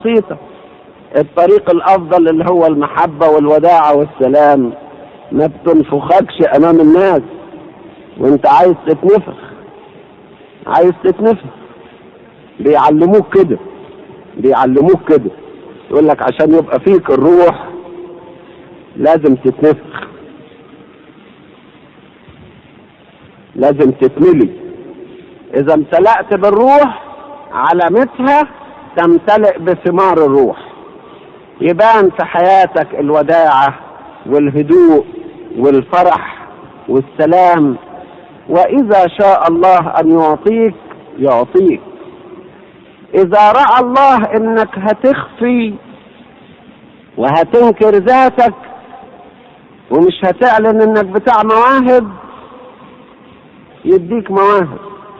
بسيطة الطريق الأفضل اللي هو المحبة والوداعة والسلام ما بتنفخكش أمام الناس وأنت عايز تتنفخ عايز تتنفخ بيعلموك كده بيعلموك كده يقول لك عشان يبقى فيك الروح لازم تتنفخ لازم تتملي إذا امتلأت بالروح علامتها تمتلئ بثمار الروح يبان في حياتك الوداعة والهدوء والفرح والسلام وإذا شاء الله أن يعطيك يعطيك إذا رأى الله إنك هتخفي وهتنكر ذاتك ومش هتعلن إنك بتاع مواهب يديك مواهب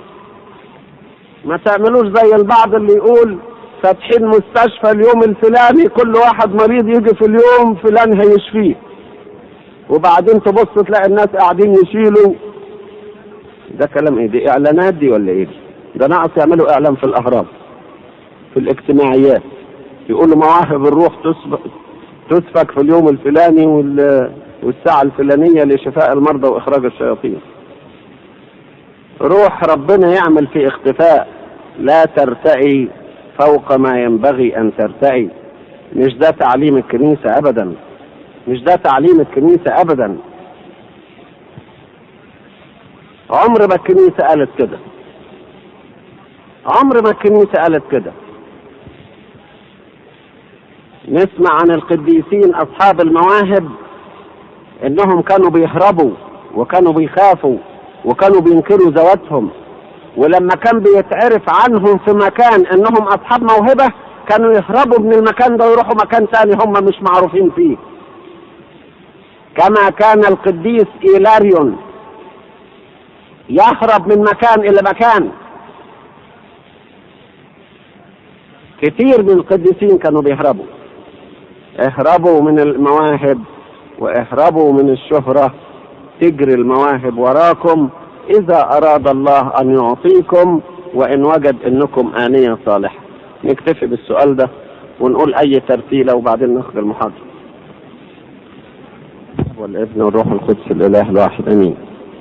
ما تعملوش زي البعض اللي يقول فاتحين مستشفى اليوم الفلاني كل واحد مريض يجي في اليوم فلان هيشفيه وبعدين تبص تلاقي الناس قاعدين يشيلوا ده كلام ايه دي اعلانات دي ولا ايه ده ناقص يعملوا اعلان في الاهرام في الاجتماعيات يقولوا مواهب الروح تسفك في اليوم الفلاني والساعة الفلانية لشفاء المرضى واخراج الشياطين روح ربنا يعمل في اختفاء لا ترتئي فوق ما ينبغي ان ترتئي مش ده تعليم الكنيسة ابدا مش ده تعليم الكنيسة ابدا عمر ما الكنيسة قالت كده عمر ما الكنيسة قالت كده نسمع عن القديسين اصحاب المواهب انهم كانوا بيهربوا وكانوا بيخافوا وكانوا بينكروا ذواتهم ولما كان بيتعرف عنهم في مكان انهم اصحاب موهبة كانوا يهربوا من المكان ده ويروحوا مكان تاني هم مش معروفين فيه كما كان القديس إيلاريون يهرب من مكان إلى مكان كثير من القديسين كانوا بيهربوا اهربوا من المواهب واهربوا من الشهرة تجري المواهب وراكم إذا أراد الله أن يعطيكم وإن وجد أنكم آنية صالحة نكتفي بالسؤال ده ونقول أي ترتيلة وبعدين ناخد المحاضرة والابن والروح القدس الإله الواحد أمين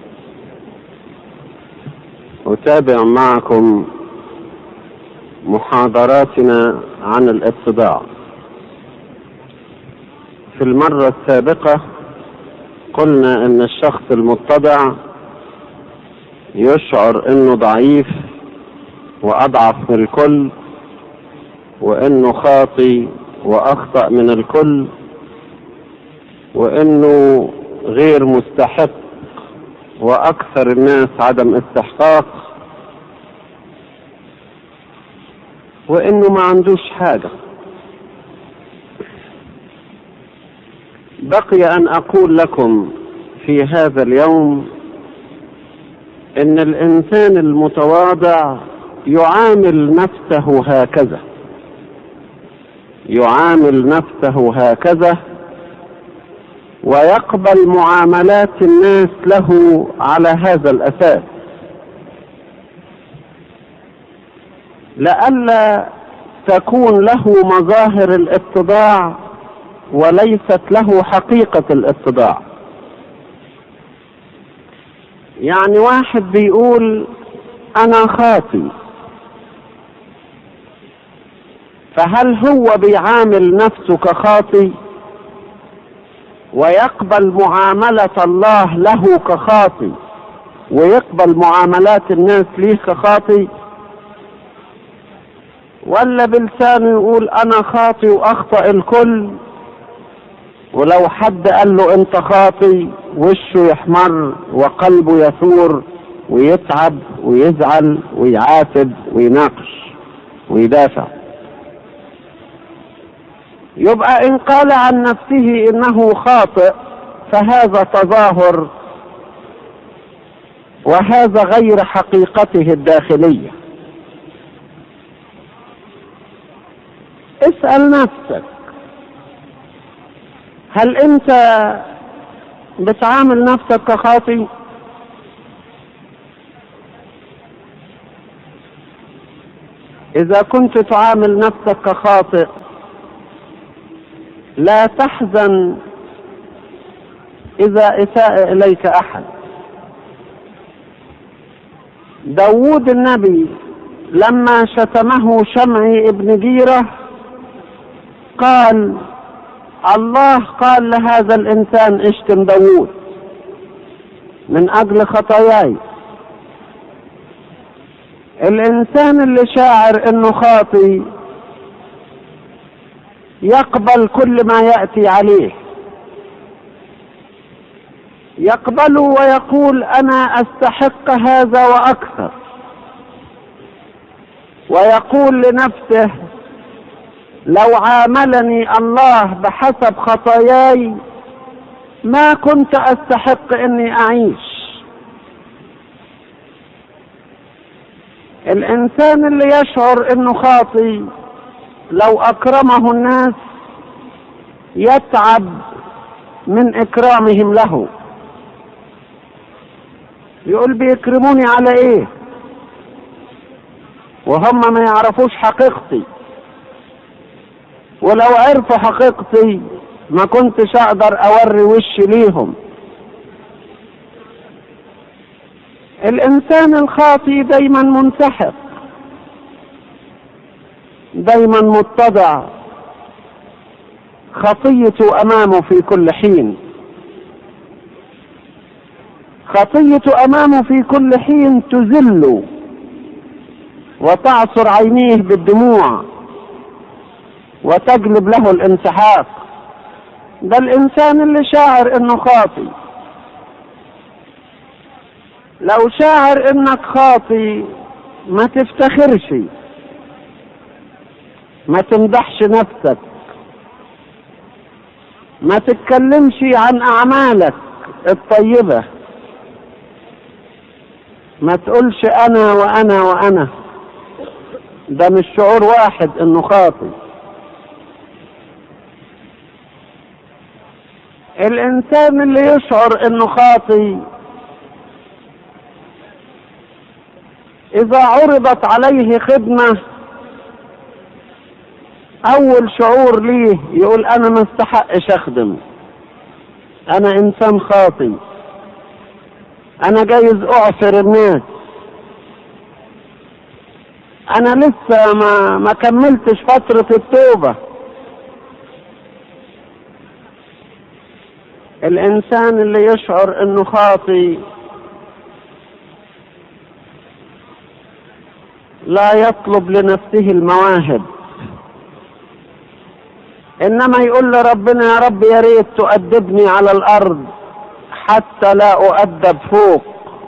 أتابع معكم محاضراتنا عن الاتضاع في المرة السابقة قلنا ان الشخص المتضع يشعر انه ضعيف واضعف من الكل وانه خاطي واخطأ من الكل وانه غير مستحق واكثر الناس عدم استحقاق وانه ما عندوش حاجة بقي ان اقول لكم في هذا اليوم ان الانسان المتواضع يعامل نفسه هكذا يعامل نفسه هكذا ويقبل معاملات الناس له على هذا الاساس لئلا تكون له مظاهر الاتضاع وليست له حقيقة الاتضاع يعني واحد بيقول انا خاطي فهل هو بيعامل نفسه كخاطي ويقبل معاملة الله له كخاطي ويقبل معاملات الناس ليه كخاطي ولا بلسانه يقول انا خاطي واخطأ الكل ولو حد قال له انت خاطي وشه يحمر وقلبه يثور ويتعب ويزعل ويعاتب ويناقش ويدافع يبقى ان قال عن نفسه انه خاطئ فهذا تظاهر وهذا غير حقيقته الداخليه اسال نفسك هل انت بتعامل نفسك كخاطي إذا كنت تعامل نفسك كخاطئ لا تحزن إذا إساء إليك أحد داود النبي لما شتمه شمعي ابن جيرة قال الله قال لهذا الإنسان اشتم داود من أجل خطاياي الإنسان اللي شاعر إنه خاطي يقبل كل ما يأتي عليه يقبل ويقول أنا أستحق هذا وأكثر ويقول لنفسه لو عاملني الله بحسب خطاياي ما كنت استحق اني اعيش الانسان اللي يشعر انه خاطي لو اكرمه الناس يتعب من اكرامهم له يقول بيكرموني على ايه وهم ما يعرفوش حقيقتي ولو عرفوا حقيقتي ما كنتش اقدر اوري وشي ليهم الانسان الخاطي دايما منسحق دايما متضع خطيته امامه في كل حين خطيته امامه في كل حين تذله وتعصر عينيه بالدموع وتجلب له الانسحاق ده الانسان اللي شاعر انه خاطي لو شاعر انك خاطي ما تفتخرش ما تمدحش نفسك ما تتكلمش عن اعمالك الطيبه ما تقولش انا وانا وانا ده مش شعور واحد انه خاطي الانسان اللي يشعر انه خاطي اذا عرضت عليه خدمة اول شعور ليه يقول انا ما استحقش اخدم انا انسان خاطي انا جايز اعثر الناس انا لسه ما ما كملتش فترة التوبة الانسان اللي يشعر انه خاطي لا يطلب لنفسه المواهب انما يقول لربنا يا رب يا ريت تؤدبني على الارض حتى لا اؤدب فوق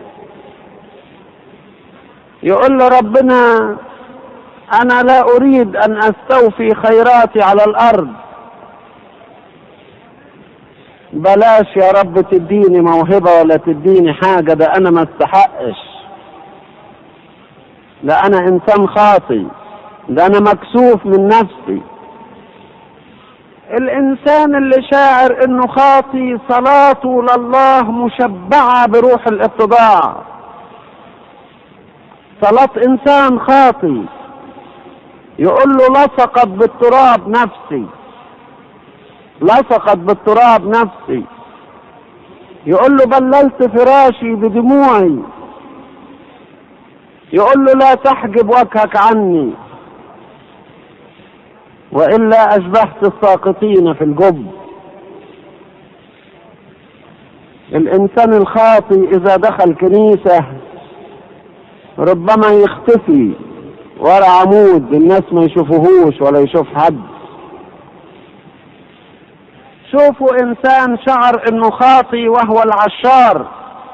يقول لربنا انا لا اريد ان استوفي خيراتي على الارض بلاش يا رب تديني موهبة ولا تديني حاجة ده انا ما استحقش ده انا انسان خاطي ده انا مكسوف من نفسي الانسان اللي شاعر انه خاطي صلاته لله مشبعة بروح الاتضاع صلاة انسان خاطي يقول له لصقت بالتراب نفسي لصقت بالتراب نفسي يقول له بللت فراشي بدموعي يقول له لا تحجب وجهك عني والا اشبهت الساقطين في الجب الانسان الخاطي اذا دخل كنيسه ربما يختفي ورا عمود الناس ما يشوفوهوش ولا يشوف حد شوفوا انسان شعر انه خاطي وهو العشار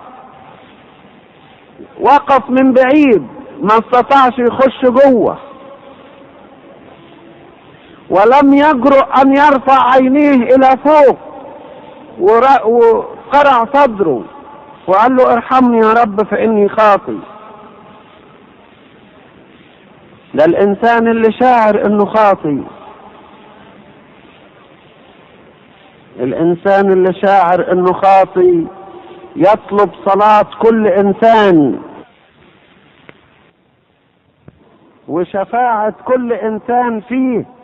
وقف من بعيد ما استطاعش يخش جوه ولم يجرؤ ان يرفع عينيه الى فوق وقرع صدره وقال له ارحمني يا رب فاني خاطي ده الانسان اللي شاعر انه خاطي الانسان اللي شاعر انه خاطي يطلب صلاة كل انسان وشفاعة كل انسان فيه